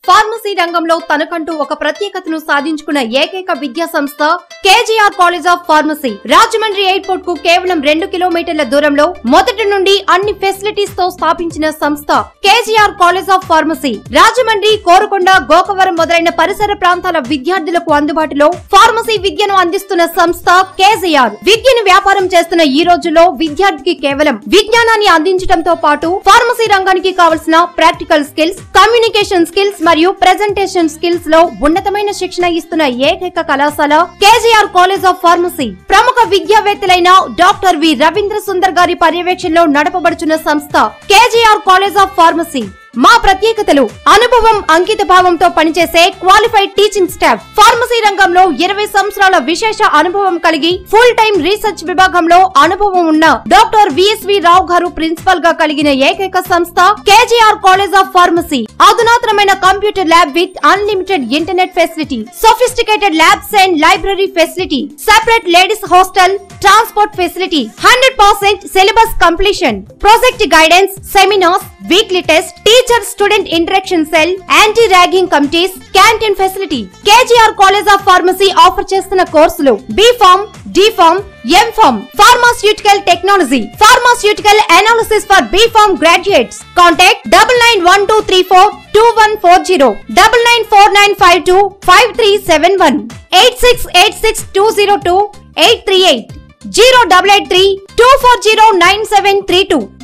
pharmacy రంగంలో తనకంటూ ఒక ప్రత్యేకతను సాధించుకున్న ఏకైక విద్యా సంస్థ KGR college of pharmacy Rajahmundry airport కు కేవలం రెండు కిలోమీటర్ల దూరంలో మొదటి నుండి అన్ని ఫెసిలిటీస్ తో స్థాపించిన సంస్థ KGR college of pharmacy Rajahmundry Korukonda Gokavaram మొదలైన పరిసర ప్రాంతాల విద్యార్థులకు అందుబాటులో ఫార్మసీ విద్యను అందిస్తున్న సంస్థ కేజీఆర్ విద్యను వ్యాపారం చేస్తున్న ఈ రోజుల్లో విద్యార్థికి కేవలం విజ్ఞానాన్ని అందించడంతో పాటు ఫార్మసీ రంగానికి కావలసిన ప్రాక్టికల్ స్కిల్స్ కమ్యూనికేషన్ స్కిల్స్ మరియు ప్రెజెంటేషన్ స్కిల్స్ లో ఉన్నతమైన శిక్షణ ఇస్తున్న ఏకైక కళాశాల కేజీఆర్ కాలేజ్ ఆఫ్ ఫార్మసీ ప్రముఖ విద్యావేత్తలైన డాక్టర్ వి రవీంద్ర సుందర్ గారి పర్యవేక్షణలో నడపబడుచున్న సంస్థ కేజీఆర్ కాలేజ్ ఆఫ్ ఫార్మసీ మా ప్రత్యేకతలు అనుభవం అంకిత భావంతో పనిచేసే క్వాలిఫైడ్ టీచింగ్ స్టాఫ్ ఫార్మసీ రంగంలో ఇరవై సంవత్సరాల విశేష అనుభవం కలిగి ఫుల్ టైం రీసెర్చ్ విభాగంలో అనుభవం ఉన్న డాక్టర్ విఎస్వి రావు గారు ప్రిన్సిపల్ గా కలిగిన ఏకైక సంస్థ కేజీఆర్ కాలేజ్ ఆఫ్ ఫార్మసీ అధునాతనమైన computer lab with unlimited internet facility sophisticated labs and library facility separate ladies hostel transport facility hundred percent syllabus completion project guidance seminars weekly test teacher student interaction cell anti ragging committees canteen facility KGR college of pharmacy offer చేస్తున్న కోర్సులు B pharm D pharm M pharm pharmaceutical technology pharmaceutical analysis for B pharm graduates contact double nine one two three four two one four zero double nine four nine five two five three seven one eight six eight six two zero two eight three eight zero double eight three two four zero nine seven three two